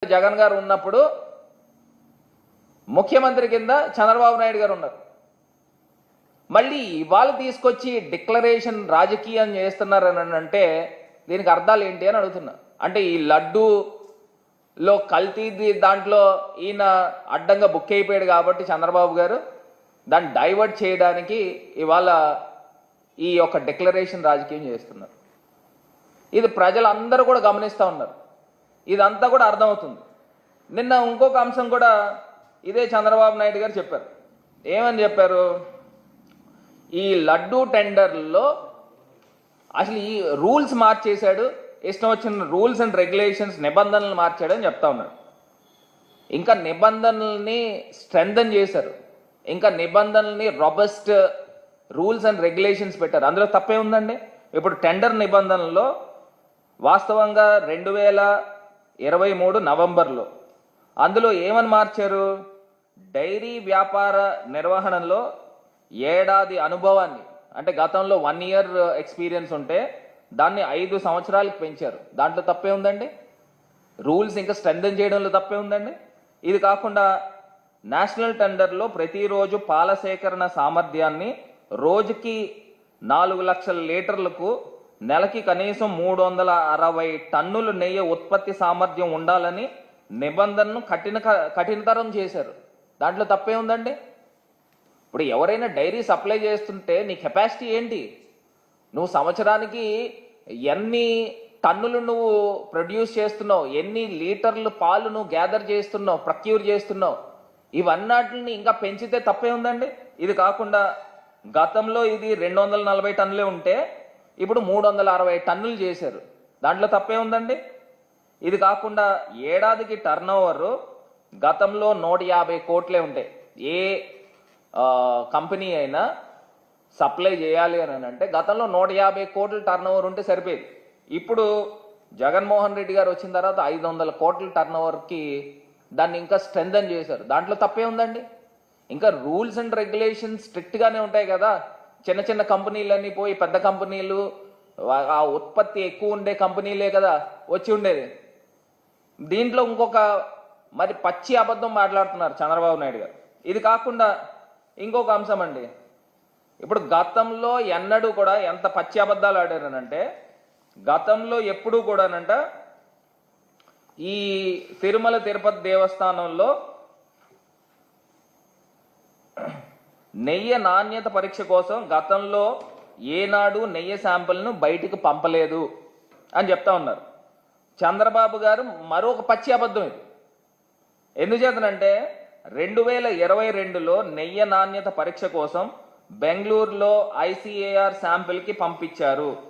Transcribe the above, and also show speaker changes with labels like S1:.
S1: జగన్ గారు ఉన్నప్పుడు ముఖ్యమంత్రి కింద చంద్రబాబు నాయుడు గారు ఉన్నారు మళ్ళీ ఇవాళ తీసుకొచ్చి డిక్లరేషన్ రాజకీయం చేస్తున్నారని అంటే దీనికి అర్థాలు ఏంటి అని అడుగుతున్నా అంటే ఈ లడ్డూలో కల్తీ ది- దాంట్లో ఈయన అడ్డంగా బుక్ అయిపోయాడు కాబట్టి చంద్రబాబు గారు దాన్ని డైవర్ట్ చేయడానికి ఇవాళ ఈ యొక్క డిక్లరేషన్ రాజకీయం చేస్తున్నారు ఇది ప్రజలందరూ కూడా గమనిస్తూ ఉన్నారు ఇదంతా కూడా అర్థమవుతుంది నిన్న ఇంకొక అంశం కూడా ఇదే చంద్రబాబు నాయుడు గారు చెప్పారు ఏమని చెప్పారు ఈ లడ్డూ టెండర్లో అసలు ఈ రూల్స్ మార్చేశాడు ఇష్టం వచ్చిన రూల్స్ అండ్ రెగ్యులేషన్స్ నిబంధనలు మార్చాడని చెప్తా ఉన్నాడు ఇంకా నిబంధనల్ని స్ట్రెంథన్ చేశారు ఇంకా నిబంధనల్ని రొబస్ట్ రూల్స్ అండ్ రెగ్యులేషన్స్ పెట్టారు అందులో తప్పే ఉందండి ఇప్పుడు టెండర్ నిబంధనల్లో వాస్తవంగా రెండు వేల ఇరవై మూడు నవంబర్లో అందులో ఏమని మార్చారు డైరీ వ్యాపార నిర్వహణలో ఏడాది అనుభవాన్ని అంటే గతంలో వన్ ఇయర్ ఎక్స్పీరియన్స్ ఉంటే దాన్ని ఐదు సంవత్సరాలకు పెంచారు దాంట్లో తప్పే ఉందండి రూల్స్ ఇంకా స్ట్రెంథన్ చేయడంలో తప్పే ఉందండి ఇది కాకుండా నేషనల్ టెండర్లో ప్రతిరోజు పాల సేకరణ సామర్థ్యాన్ని రోజుకి నాలుగు లక్షల లీటర్లకు నెలకి కనీసం మూడు వందల అరవై టన్నులు నెయ్యి ఉత్పత్తి సామర్థ్యం ఉండాలని నిబంధనను కఠిన కఠినతరం చేశారు దాంట్లో తప్పే ఉందండి ఇప్పుడు ఎవరైనా డైరీ సప్లై చేస్తుంటే నీ కెపాసిటీ ఏంటి నువ్వు సంవత్సరానికి ఎన్ని టన్నులు నువ్వు ప్రొడ్యూస్ చేస్తున్నావు ఎన్ని లీటర్లు పాలు నువ్వు గ్యాదర్ చేస్తున్నావు ప్రక్యూర్ చేస్తున్నావు ఇవన్నిటిని ఇంకా పెంచితే తప్పే ఉందండి ఇది కాకుండా గతంలో ఇది రెండు వందల నలభై టన్నులే ఉంటే ఇప్పుడు మూడు వందల అరవై టన్నులు చేశారు దాంట్లో తప్పే ఉందండి ఇది కాకుండా ఏడాదికి టర్న్ గతంలో నూట యాభై కోట్లే ఉంటాయి ఏ ఆ, కంపెనీ అయినా సప్లై చేయాలి అని అంటే గతంలో నూట యాభై కోట్ల టర్న్ ఉంటే సరిపోయేది ఇప్పుడు జగన్మోహన్ రెడ్డి గారు వచ్చిన తర్వాత ఐదు వందల కోట్ల టర్న్ ఓవర్కి దాన్ని ఇంకా స్ట్రెంథన్ చేశారు దాంట్లో తప్పే ఉందండి ఇంకా రూల్స్ అండ్ రెగ్యులేషన్స్ స్ట్రిక్ట్గానే ఉంటాయి కదా చిన్న చిన్న కంపెనీలన్నీ పోయి పెద్ద కంపెనీలు ఆ- ఆ ఉత్పత్తి ఎక్కువ ఉండే కంపెనీలే కదా వచ్చి ఉండేది దీంట్లో ఇంకొక మరి పచ్చి అబద్ధం మాట్లాడుతున్నారు చంద్రబాబు నాయుడు గారు ఇది కాకుండా ఇంకొక అంశం అండి ఇప్పుడు గతంలో ఎన్నడూ కూడా ఎంత పచ్చి అబద్ధాలు ఆడారనంటే గతంలో ఎప్పుడూ కూడానంట ఈ తిరుమల తిరుపతి దేవస్థానంలో నెయ్యి నాణ్యత పరీక్ష కోసం గతంలో ఏనాడు నెయ్యి శాంపిల్ను బయటికి పంపలేదు అని చెప్తా ఉన్నారు చంద్రబాబు గారు మరొక పచ్చి అబద్ధం ఇది ఎందుచేతనంటే రెండు వేల ఇరవై రెండులో నెయ్యి నాణ్యత పరీక్ష కోసం బెంగళూరులో ఐసీఏఆర్ శాంపిల్కి పంపించారు